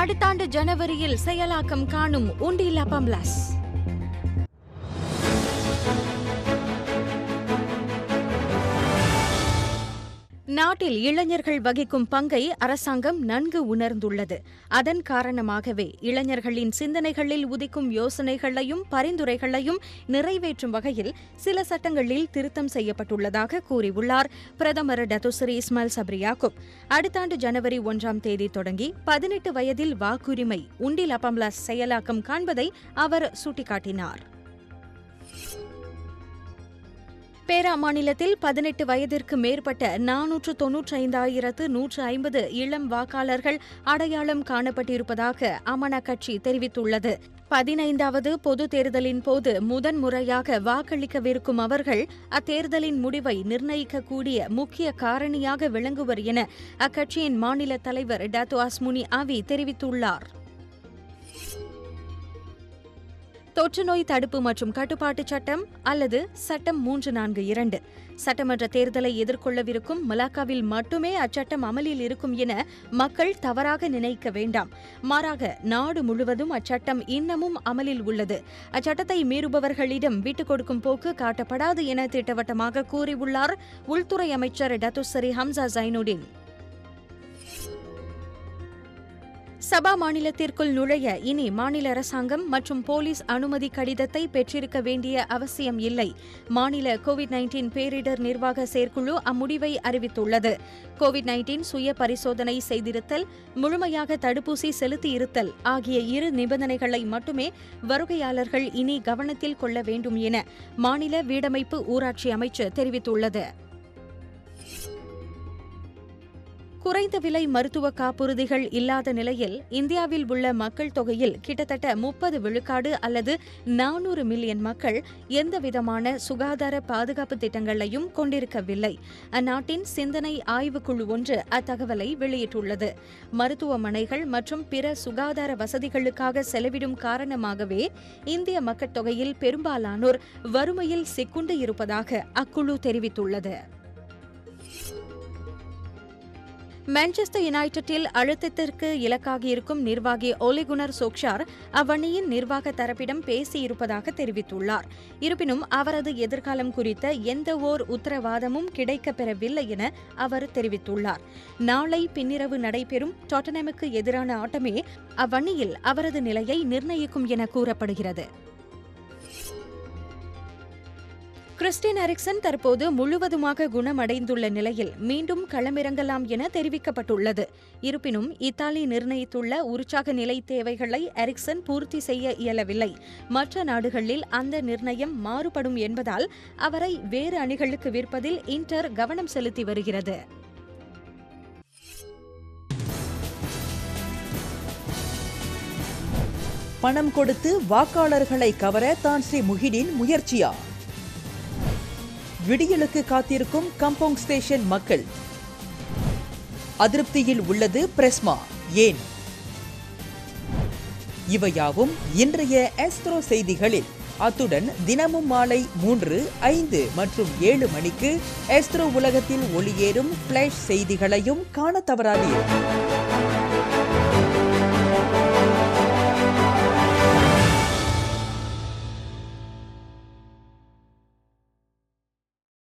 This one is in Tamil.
அடுத்த ஆண்டு ஜனவரியில் செயலாக்கம் காணும் உண்டில் அப்பம்லாஸ் நாட்டில் இளைஞர்கள் வகிக்கும் பங்கை அரசாங்கம் நன்கு உணர்ந்துள்ளது அதன் காரணமாகவே இளைஞர்களின் சிந்தனைகளில் உதிக்கும் யோசனைகளையும் பரிந்துரைகளையும் நிறைவேற்றும் வகையில் சில சட்டங்களில் திருத்தம் செய்யப்பட்டுள்ளதாக கூறியுள்ளார் பிரதமர் டத்துஸ்ரீ இஸ்மாயில் சப்ரியாக்குப் அடுத்த ஆண்டு ஜனவரி ஒன்றாம் தேதி தொடங்கி பதினெட்டு வயதில் வாக்குரிமை உண்டில் அப்பம்லாஸ் செயலாக்கம் காண்பதை அவர் சுட்டிக்காட்டினார் பேரா மாநிலத்தில் பதினெட்டு வயதிற்கு மேற்பட்ட நானூற்று தொன்னூற்றி ஐந்தாயிரத்து நூற்று ஐம்பது இளம் வாக்காளர்கள் அடையாளம் காணப்பட்டிருப்பதாக அமன கட்சி தெரிவித்துள்ளது பதினைந்தாவது பொது தேர்தலின் போது முதன்முறையாக வாக்களிக்கவிருக்கும் அவர்கள் அத்தேர்தலின் முடிவை நிர்ணயிக்கக்கூடிய முக்கிய காரணியாக விளங்குவர் என அக்கட்சியின் மாநில தலைவர் டாத்து அஸ்முனி ஆவி தெரிவித்துள்ளார் தொற்றுநோய் தடுப்பு மற்றும் கட்டுப்பாட்டு சட்டம் அல்லது சட்டம் மூன்று நான்கு இரண்டு சட்டமன்ற தேர்தலை எதிர்கொள்ளவிருக்கும் மலாக்காவில் மட்டுமே அச்சட்டம் அமலில் இருக்கும் என மக்கள் தவறாக நினைக்க வேண்டாம் மாறாக நாடு முழுவதும் அச்சட்டம் இன்னமும் அமலில் உள்ளது அச்சட்டத்தை மீறுபவர்களிடம் விட்டுக் கொடுக்கும் போக்கு காட்டப்படாது என திட்டவட்டமாக கூறியுள்ளார் உள்துறை அமைச்சர் டத்துசரி ஹம்சா ஜைனுடின் சபா மாநிலத்திற்குள் நுழைய இனி மாநில அரசாங்கம் மற்றும் போலீஸ் அனுமதி கடிதத்தை பெற்றிருக்க வேண்டிய அவசியம் இல்லை மாநில கோவிட் நைன்டீன் பேரிடர் நிர்வாக செயற்குழு அம்முடிவை அறிவித்துள்ளது கோவிட் நைன்டீன் சுய பரிசோதனை செய்திருத்தல் முழுமையாக தடுப்பூசி செலுத்தியிருத்தல் ஆகிய இரு நிபந்தனைகளை மட்டுமே வருகையாளர்கள் இனி கவனத்தில் கொள்ள வேண்டும் என மாநில வீடமைப்பு ஊராட்சி அமைச்சு தெரிவித்துள்ளது குறைந்த விலை மருத்துவ காப்புறுதிகள் இல்லாத நிலையில் இந்தியாவில் உள்ள மக்கள் தொகையில் கிட்டத்தட்ட முப்பது விழுக்காடு அல்லது நானூறு மில்லியன் மக்கள் எந்தவிதமான சுகாதார பாதுகாப்பு திட்டங்களையும் கொண்டிருக்கவில்லை அந்நாட்டின் சிந்தனை ஆய்வுக்குழு ஒன்று அத்தகவலை வெளியிட்டுள்ளது மருத்துவமனைகள் மற்றும் பிற சுகாதார வசதிகளுக்காக செலவிடும் காரணமாகவே இந்திய மக்கள் தொகையில் பெரும்பாலானோர் வறுமையில் சிக்குண்டு இருப்பதாக அக்குழு தெரிவித்துள்ளது மான்செஸ்டர் யுனைடெட்டில் அழுத்தத்திற்கு இலக்காகியிருக்கும் நிர்வாகி ஒலிகுனர் சோக்ஷார் அவ்வணியின் நிர்வாக தரப்பிடம் பேசியிருப்பதாக தெரிவித்துள்ளார் இருப்பினும் அவரது எதிர்காலம் குறித்த எந்த ஓர் உத்தரவாதமும் கிடைக்கப்பெறவில்லை என அவர் தெரிவித்துள்ளார் நாளை பின்னிரவு நடைபெறும் டாட்டனமுக்கு எதிரான ஆட்டமே அவ்வணியில் அவரது நிலையை நிர்ணயிக்கும் என கூறப்படுகிறது கிறிஸ்டின் எரிக்சன் தற்போது முழுவதுமாக குணமடைந்துள்ள நிலையில் மீண்டும் களமிறங்கலாம் என தெரிவிக்கப்பட்டுள்ளது இருப்பினும் இத்தாலி நிர்ணயித்துள்ள உற்சாக நிலை தேவைகளை எரிக்சன் பூர்த்தி செய்ய இயலவில்லை மற்ற நாடுகளில் அந்த நிர்ணயம் மாறுபடும் என்பதால் அவரை வேறு அணிகளுக்கு விற்பதில் இன்டர் கவனம் செலுத்தி வருகிறது பணம் கொடுத்து வாக்காளர்களை கவர தான் ஸ்ரீ முஹிடின் முயற்சியா விடியலுக்கு காத்திருக்கும் கம்போங் ஸ்டேஷன் மக்கள் அதிருப்தியில் உள்ளது பிரஸ்மா ஏன் இவையாவும் இன்றைய ஆஸ்ட்ரோ செய்திகளில் அத்துடன் தினமும் மாலை மூன்று ஐந்து மற்றும் ஏழு மணிக்கு ஆஸ்ட்ரோ உலகத்தில் ஒளியேறும் ஃபிளாஷ் செய்திகளையும் காண தவறாதீர்